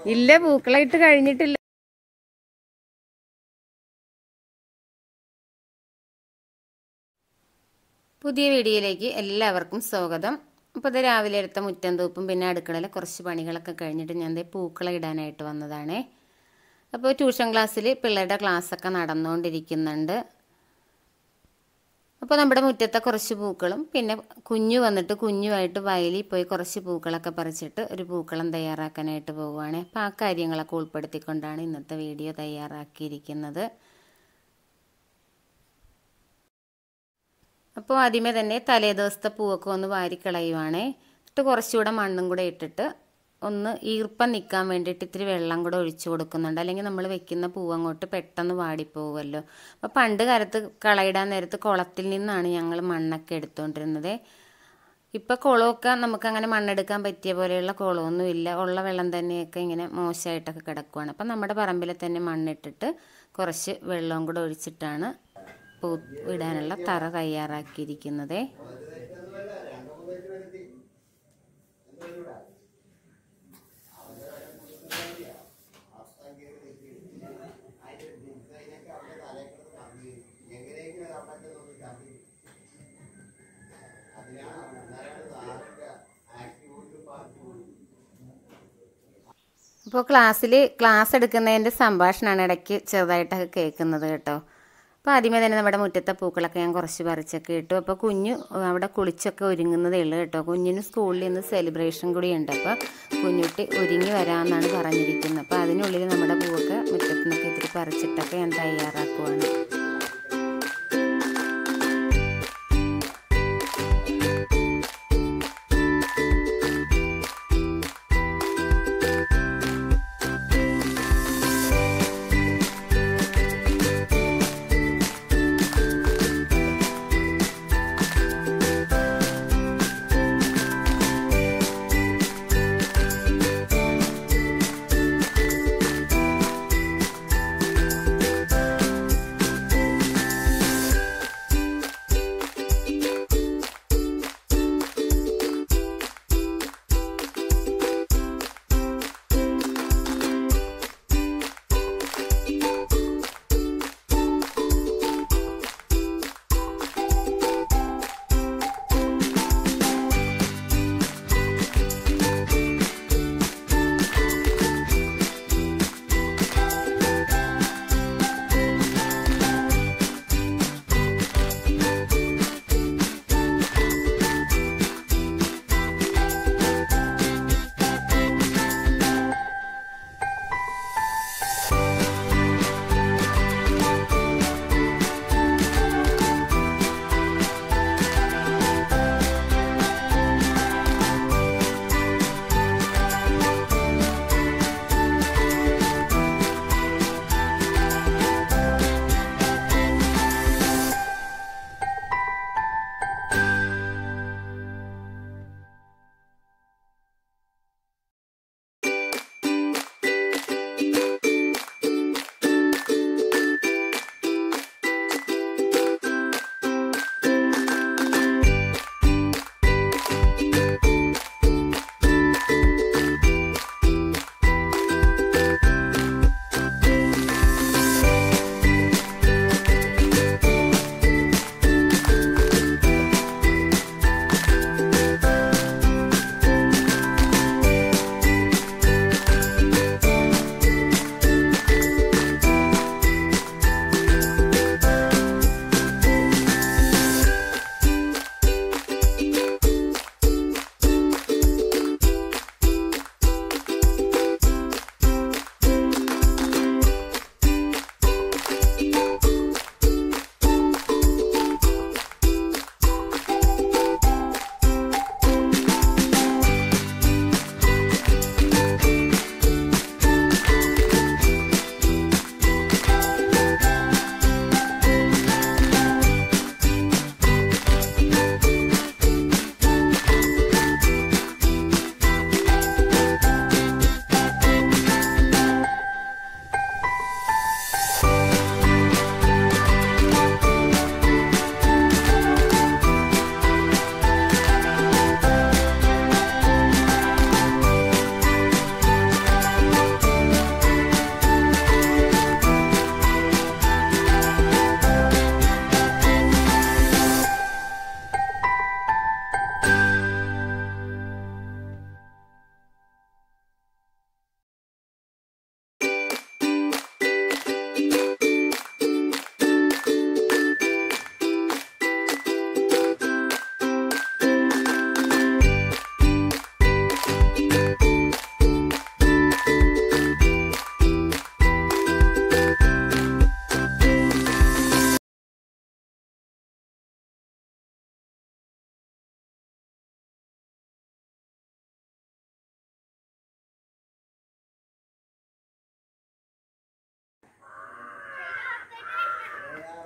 ഇല്ല പൂക്കളായിട്ട് കഴിഞ്ഞിട്ടില്ല പുതിയ വീഡിയോയിലേക്ക് എല്ലാവർക്കും സ്വാഗതം അപ്പോൾ ഇത് രാവിലെ എടുത്ത മുറ്റം തൂപ്പും പിന്നെ അടുക്കളയിലെ കുറച്ച് പണികളൊക്കെ കഴിഞ്ഞിട്ട് ഞാൻ ദേ പൂക്കളം ഇടാനായിട്ട് വന്നതാണേ അപ്പോൾ ട്യൂഷൻ ക്ലാസ്സിൽ പിള്ളേരുടെ ക്ലാസ്സൊക്കെ നടന്നുകൊണ്ടിരിക്കുന്നുണ്ട് അപ്പോൾ നമ്മുടെ മുറ്റത്തെ കുറച്ച് പൂക്കളും പിന്നെ കുഞ്ഞു വന്നിട്ട് കുഞ്ഞുമായിട്ട് വയലിൽ പോയി കുറച്ച് പൂക്കളൊക്കെ പറിച്ചിട്ട് ഒരു പൂക്കളം തയ്യാറാക്കാനായിട്ട് പോവുകയാണ് അപ്പോൾ ആ കാര്യങ്ങളൊക്കെ ഉൾപ്പെടുത്തിക്കൊണ്ടാണ് ഇന്നത്തെ വീഡിയോ തയ്യാറാക്കിയിരിക്കുന്നത് അപ്പോൾ ആദ്യമേ തന്നെ തലേ ദിവസത്തെ പൂവൊക്കെ ഒന്ന് വാരിക്കളയുവാണേ എന്നിട്ട് കുറച്ചുകൂടെ മണ്ണും കൂടെ ഇട്ടിട്ട് ഒന്ന് ഈർപ്പം നിൽക്കാൻ വേണ്ടിയിട്ട് ഇത്തിരി വെള്ളം കൂടെ ഒഴിച്ചു കൊടുക്കുന്നുണ്ട് അല്ലെങ്കിൽ നമ്മൾ വെക്കുന്ന പൂവ് അങ്ങോട്ട് പെട്ടെന്ന് വാടിപ്പോവുമല്ലോ അപ്പോൾ പണ്ട് കാലത്ത് കളയിടാൻ നേരത്ത് കുളത്തിൽ നിന്നാണ് ഞങ്ങൾ മണ്ണൊക്കെ എടുത്തുകൊണ്ടിരുന്നത് ഇപ്പോൾ കുളമൊക്കെ നമുക്കങ്ങനെ മണ്ണെടുക്കാൻ പറ്റിയ പോലെയുള്ള കുളമൊന്നും ഇല്ല ഉള്ള വെള്ളം തന്നെയൊക്കെ ഇങ്ങനെ മോശമായിട്ടൊക്കെ കിടക്കുവാണ് അപ്പം നമ്മുടെ പറമ്പിൽ തന്നെ മണ്ണിട്ടിട്ട് കുറച്ച് വെള്ളവും കൂടെ ഒഴിച്ചിട്ടാണ് പൂ ഇടാനുള്ള തറ തയ്യാറാക്കിയിരിക്കുന്നത് ഇപ്പോൾ ക്ലാസ്സിൽ ക്ലാസ് എടുക്കുന്നതിൻ്റെ സംഭാഷണമാണ് ഇടയ്ക്ക് ചെറുതായിട്ടൊക്കെ കേൾക്കുന്നത് കേട്ടോ അപ്പോൾ ആദ്യമേ തന്നെ നമ്മുടെ മുറ്റത്തെ പൂക്കളൊക്കെ ഞാൻ കുറച്ച് പറിച്ചൊക്കെ ഇട്ടു അപ്പോൾ കുഞ്ഞു അവിടെ കുളിച്ചൊക്കെ ഒരുങ്ങുന്നതേ ഉള്ളൂ കേട്ടോ കുഞ്ഞിന് സ്കൂളിൽ നിന്ന് സെലിബ്രേഷൻ കൂടി ഉണ്ട് അപ്പോൾ കുഞ്ഞുട്ടി ഒരുങ്ങി വരാമെന്നാണ് പറഞ്ഞിരിക്കുന്നത് അപ്പോൾ അതിനുള്ളിൽ നമ്മുടെ പൂവൊക്കെ മുറ്റത്ത് നിന്നൊക്കെ ഇത്തിരി പറിച്ചിട്ടൊക്കെ ഞാൻ തയ്യാറാക്കുവാണ്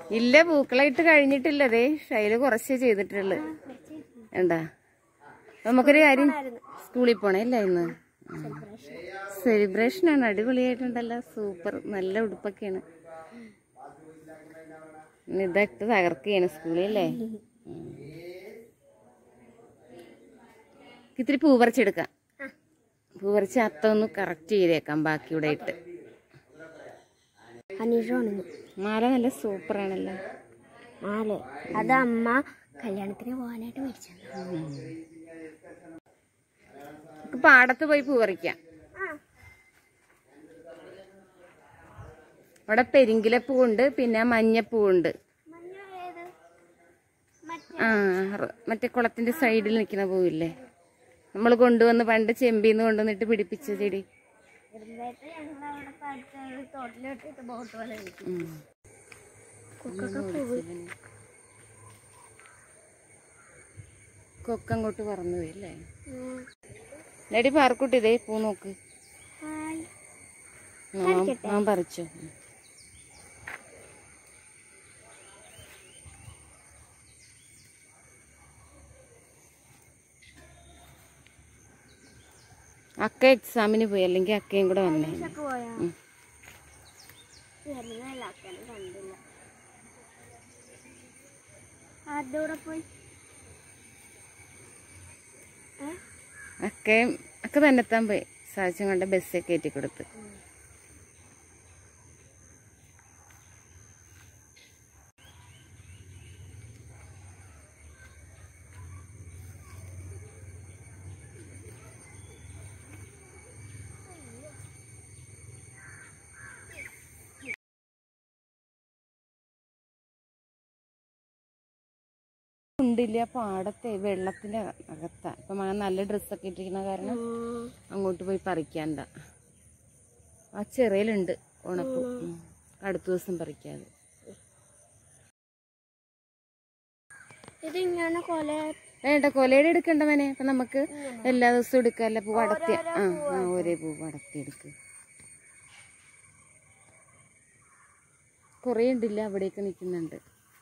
ഇല്ല പൂക്കളായിട്ട് കഴിഞ്ഞിട്ടില്ല അതേ ഷൈല് കുറച്ചേ ചെയ്തിട്ടുള്ളു എന്താ നമുക്കൊരു കാര്യം സ്കൂളിൽ പോണേ ഇല്ല ഇന്ന് സെലിബ്രേഷൻ ആണ് അടിപൊളിയായിട്ടുണ്ടല്ലോ സൂപ്പർ നല്ല ഉടുപ്പൊക്കെയാണ് ഇനി ഇതൊക്കെ തകർക്കുകയാണ് സ്കൂളിൽ അല്ലേ ഉം. ഇത്തിരി പൂ പറിച്ചെടുക്കാം പൂ പറിച്ച് അത്ത ഒന്ന് കറക്റ്റ് ചെയ്തേക്കാം ബാക്കി ഇവിടെ ഇട്ട് അനീഷാണെന്ന് മാല നല്ല സൂപ്പറാണല്ലോ നാല് അത് അമ്മ കല്യാണത്തിന് പോകാനായിട്ട് മേടിച്ചത് നമുക്ക് പാടത്ത് പോയി പൂ പറിക്കാം അവിടെ പെരിങ്കിലപ്പൂവുണ്ട് പിന്നെ മഞ്ഞപ്പൂവുണ്ട് ആ റ- മറ്റേ കുളത്തിന്റെ സൈഡിൽ നിൽക്കുന്ന പൂവില്ലേ നമ്മൾ കൊണ്ടുവന്ന് പണ്ട് ചെമ്പിന്ന് കൊണ്ടുവന്നിട്ട് പിടിപ്പിച്ച ചെടി തോട്ടിലോട്ടിട്ട് ബോട്ട് പോലെ ഉം. കൊക്കങ്ങോട്ട് പറന്നു പോയി അല്ലേ ലേഡി പാർക്കുട്ടി ഇതേ പൂ നോക്ക് ആ, ഞാൻ പറിച്ചു ഉം. അക്ക എക്സാമിന് പോയി അല്ലെങ്കിൽ അക്കയും കൂടെ വന്നേ പോയാ ഉം. വരുന്നതല്ല അക്കനെ കണ്ടില്ല അതോടെ പോയി അക്കയും അക്ക തന്നെത്താൻ പോയി സാധിച്ചും കൊണ്ട് ബസ്സിൽ കയറ്റി കൊടുത്ത് ഉണ്ടില്ല പാടത്തെ വെള്ളത്തിന്റെ അകത്താ ഇപ്പൊ മഴ നല്ല ഡ്രസ്സൊക്കെ ഇട്ടിരിക്കുന്ന കാരണം അങ്ങോട്ട് പോയി പറിക്കാണ്ട ആ ചെറിയലുണ്ട് ഉണപ്പൂ ഉം. അടുത്ത ദിവസം പറിക്കാതെ ഇതിങ്ങനെ കൊല വേണ്ട കൊലയുടെ എടുക്കണ്ട മനെ അപ്പൊ നമുക്ക് എല്ലാ ദിവസവും എടുക്കാല്ല പൂ അടത്തി ആ ആ ഒരേ പൂ അടത്തി എടുക്ക് കൊറേ ഉണ്ടില്ല അവിടെയൊക്കെ നിക്കുന്നുണ്ട്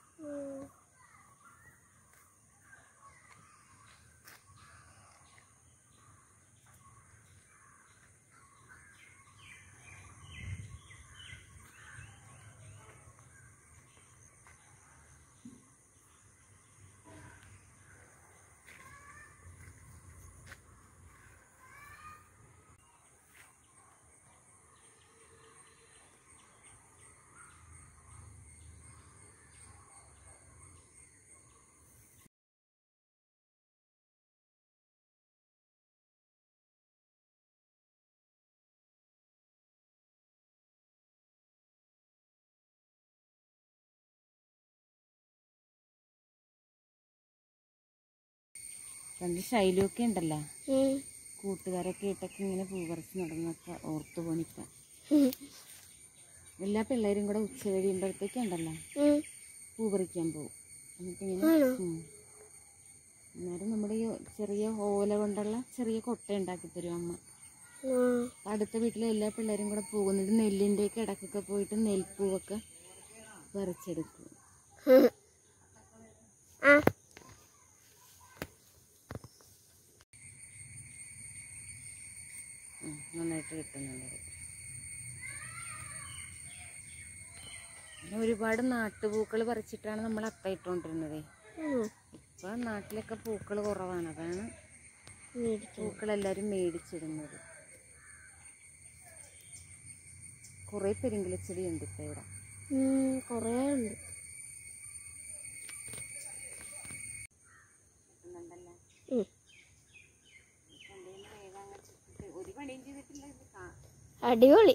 പണ്ട് ശൈലിയൊക്കെ ഉണ്ടല്ലോ കൂട്ടുകാരൊക്കെ ഇട്ടൊക്കെ ഇങ്ങനെ പൂ പറിച്ച് നടന്നൊക്കെ ഓർത്തു പോണിപ്പ എല്ലാ പിള്ളേരും കൂടെ ഉച്ച കഴിയുമ്പോഴത്തേക്കും ഉണ്ടല്ലോ പൂ പറിക്കാൻ പോകും എന്നിട്ടിങ്ങനെ ഉം. അന്നേരം നമ്മുടെ ഈ ചെറിയ ഓല കൊണ്ടുള്ള ചെറിയ കൊട്ട ഉണ്ടാക്കി തരും അമ്മ അപ്പൊ അടുത്ത വീട്ടിലെ എല്ലാ പിള്ളേരും കൂടെ പോകുന്നിട്ട് നെല്ലിൻ്റെ ഒക്കെ ഇടക്കൊക്കെ പോയിട്ട് നെൽപ്പൂവൊക്കെ പറിച്ചെടുക്കും ഉം, നന്നായിട്ട് കിട്ടുന്നുണ്ട് പിന്നെ ഒരുപാട് നാട്ടുപൂക്കൾ പറിച്ചിട്ടാണ് നമ്മൾ അത്ത ഇട്ടുകൊണ്ടിരുന്നത് ഇപ്പൊ നാട്ടിലൊക്കെ പൂക്കൾ കുറവാണ് അതാണ് പൂക്കൾ എല്ലാരും മേടിച്ചിടുന്നത് കുറെ പെരിങ്കിലച്ചെടി ഉണ്ട് ഇപ്പൊ ഇവിടെ കൊറേ ഉണ്ട് ഉം. ഒരു പണിയും ചെയ്തിട്ടില്ല ഇത് കാ- അടിപൊളി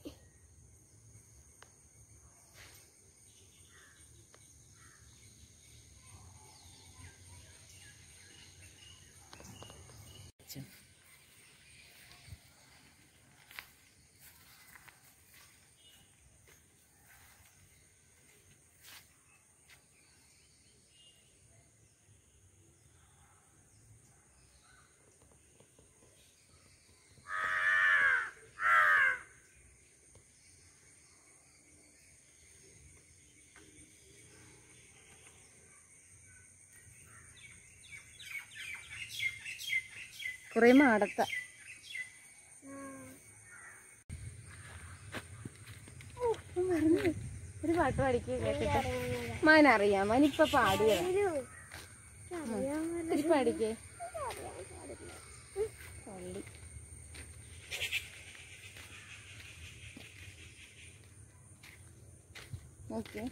വെച്ചു. കുറേ മാടത്ത ഒരു പാട്ട് പാടിക്ക് കേട്ടിട്ട് മാൻ അറിയാം മാൻ ഇപ്പൊ പാടുക ഒരു പാടിക്കേ പള്ളി ഓക്കെ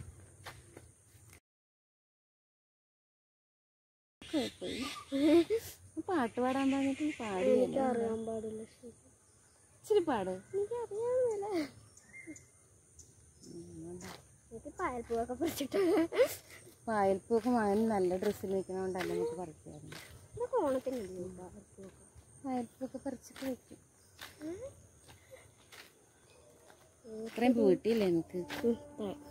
പാട്ട് പാടാൻ പറഞ്ഞിട്ട് പാടി അറിയാൻ പാടില്ല ഇച്ചിരി പാട് എനിക്കറിയാമല്ല എനിക്ക് പായൽപ്പൂവൊക്കെ പറിച്ചിട്ട് പായൽപ്പൂക്കെ മാൻ നല്ല ഡ്രസ്സിൽ നിൽക്കണോണ്ടല്ല നമുക്ക് പറിക്കായിരുന്നു ഇതൊക്കെ ഓണത്തിനല്ലേ പായൽപ്പൂവൊക്കെ പായൽപ്പൂക്കെ പറിച്ചിട്ട് വെക്കും ഇത്രയും പൂട്ടിയില്ലേ എനിക്ക് ഉം,